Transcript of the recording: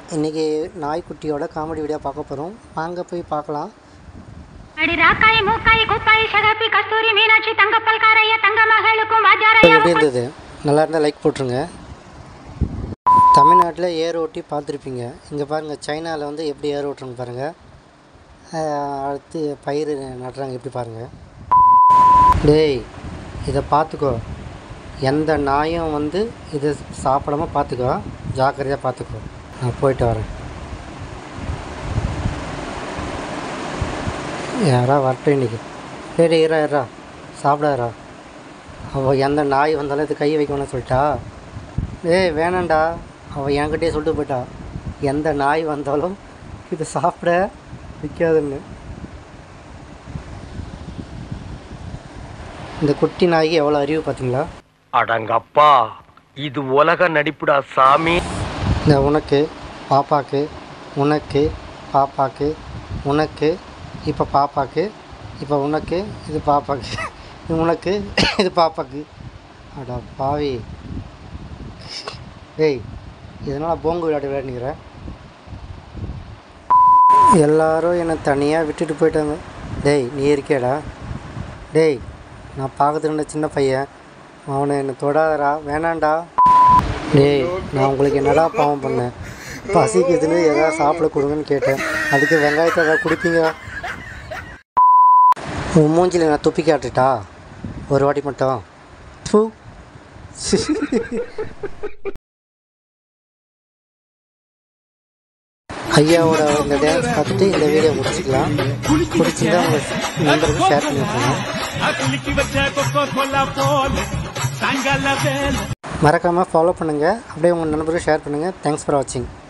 இன்றைக்கி நாய்க்குட்டியோட comedy video பார்க்க போகிறோம் வாங்க போய் பார்க்கலாம் அடி ராக்காய் மூக்காய் குப்பாய் சகப்பி கஸ்தூரி மீனாட்சி தங்கப்பல் காரைய தங்க மகளுக்கும் இப்போ வாஜாரையா எப்படி இருந்தது நல்லா இருந்தால் லைக் போட்டுருங்க தமிழ்நாட்டில் ஏர் ஓட்டி பார்த்துருப்பீங்க இங்கே பாருங்கள் சைனாவில் வந்து எப்படி ஏர் ஓட்டுறாங்க பாருங்கள் ஆஹ் அடுத்து பயிர் நடுறாங்க எப்படி பாருங்கள் டேய் இதை பார்த்துக்கோ எந்த நாயும் வந்து இது சாப்பிடாம பார்த்துக்கோ ஜாக்கிரதையாக பார்த்துக்கோ நான் போயிட்டு வரேன் யாரா வரட்டும் இன்னைக்கு டேய் டேய் இரா இரா சாப்பிடாரா அவள் எந்த நாய் வந்தாலும் இது கை வைக்கணும்னு சொல்லிட்டா ஏய் வேணாண்டா அவள் என்கிட்டயே சொல்லிட்டு போயிட்டா எந்த நாய் வந்தாலும் இது சாப்பிட வைக்காதுன்னு இந்த குட்டி நாய்க்கு எவ்வளோ அறிவு பார்த்தீங்களா அடங்கப்பா இது உலக நடிப்புடா சாமி இந்த உனக்கு பாப்பாக்கு உனக்கு பாப்பாக்கு உனக்கு இப்போ பாப்பாக்கு இப்போ உனக்கு இது பாப்பாக்கு இது உனக்கு இது பாப்பாக்கு அடா பாவி டேய் இதனால் போங்கு விளையாட்டு விளையாடுங்கிற எல்லாரும் என்னை தனியாக விட்டுட்டு போயிட்டாங்க டேய் நீ இருக்கியாடா டேய் நான் பார்க்கறதுக்கு இருந்த சின்ன பையன் அவனை என்னை தொடாதடா வேணாண்டா டேய் நான் உங்களுக்கு என்னடா பாவம் பண்ணேன் பசிக்குதுன்னு எதாவது சாப்பிட கொடுங்கன்னு கேட்டேன் அதுக்கு வெங்காயத்தை ஏதாவது குடிப்பீங்க உன் மூஞ்சில நான் துப்பி காட்டுட்டா ஒரு வாட்டி மட்டும் ஃபு. ஐயாவோட இந்த டான்ஸ் பார்த்துட்டு இந்த வீடியோ முடிச்சுக்கலாம் பிடிச்சிருந்தா உங்கள் நண்பருக்கு ஷேர் பண்ணி விட்டுருங்க அக்லிக்கு வச்ச கொக்கோ கோலா போல சாயங்கால வேலை மறக்காமல் ஃபாலோ பண்ணுங்கள் அப்படியே உங்கள் நண்பருக்கு ஷேர் பண்ணுங்கள் தேங்க்ஸ் ஃபார் வாட்சிங்